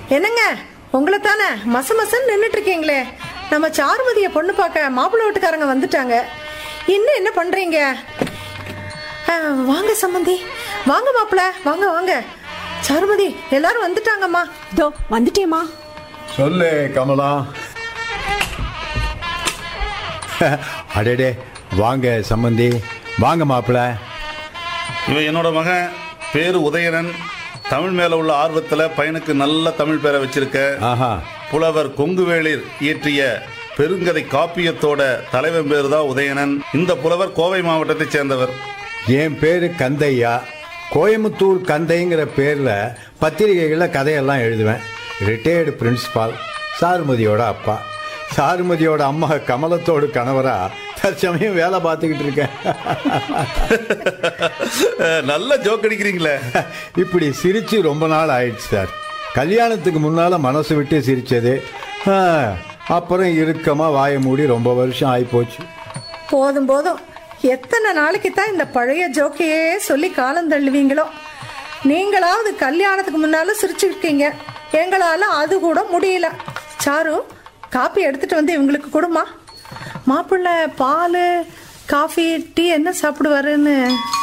என்னங்க உங்களை தானே மச மசன்னு நின்றுட்டு இருக்கீங்களே நம்ம சாருமதிய பொண்ணு பார்க்க மாப்பிள்ளை வீட்டுக்காரங்க வந்துட்டாங்க இன்னும் என்ன பண்றீங்க ஆ, வாங்க சம்மந்தி வாங்க மாப்பிள்ள வாங்க வாங்க சாருமதி எல்லாரும் வந்துட்டாங்கம்மா இதோ வந்துட்டேம்மா சொல்லு கமலா அடடே வாங்க சம்பந்தி வாங்க மாப்பிள்ள இவன் என்னோட மகன் பேரு உதயணன் தமிழ் மேல உள்ள ஆர்வத்துல பையனுக்கு நல்ல தமிழ் பேரை வச்சிருக்க ஆஹா புலவர் கொங்குவேளிர் இயற்றிய பெருங்கதை காப்பியத்தோட தலைவன் பேரு தான் உதயணன் இந்த புலவர் கோவை மாவட்டத்தைச் சேர்ந்தவர் என் பேரு கந்தையா கோயம்புத்தூர் கந்தைங்கிற பேர்ல பத்திரிகைகளில் கதையெல்லாம் எழுதுவேன் ரிட்டையர்டு பிரின்சிபால் சாருமதியோட அப்பா சாருமதியோட அம்மா கமலத்தோடு கணவரா தற்சமயம் வேலை பார்த்துக்கிட்டு இருக்கேன் அஹ், நல்ல ஜோக் அடிக்கிறீங்களே இப்படி சிரிச்சு ரொம்ப நாள் ஆயிடுச்சு சார் கல்யாணத்துக்கு முன்னால மனசு விட்டு சிரிச்சது ஆ, அப்புறம் இறுக்கமா வாயை மூடி ரொம்ப வருஷம் ஆயிப்போச்சு போதும் போதும் எத்தனை நாளைக்கு தான் இந்த பழைய ஜோக்கையே சொல்லி காலம் தள்ளுவீங்களோ நீங்களாவது கல்யாணத்துக்கு முன்னால சிரிச்சிருக்கீங்க எங்களால அது கூட முடியல சாரு காப்பி எடுத்துட்டு வந்து இவங்களுக்கு கொடுமா மாப்பிள்ளை பால் காஃபி டீ என்ன சாப்பிடுவாருன்னு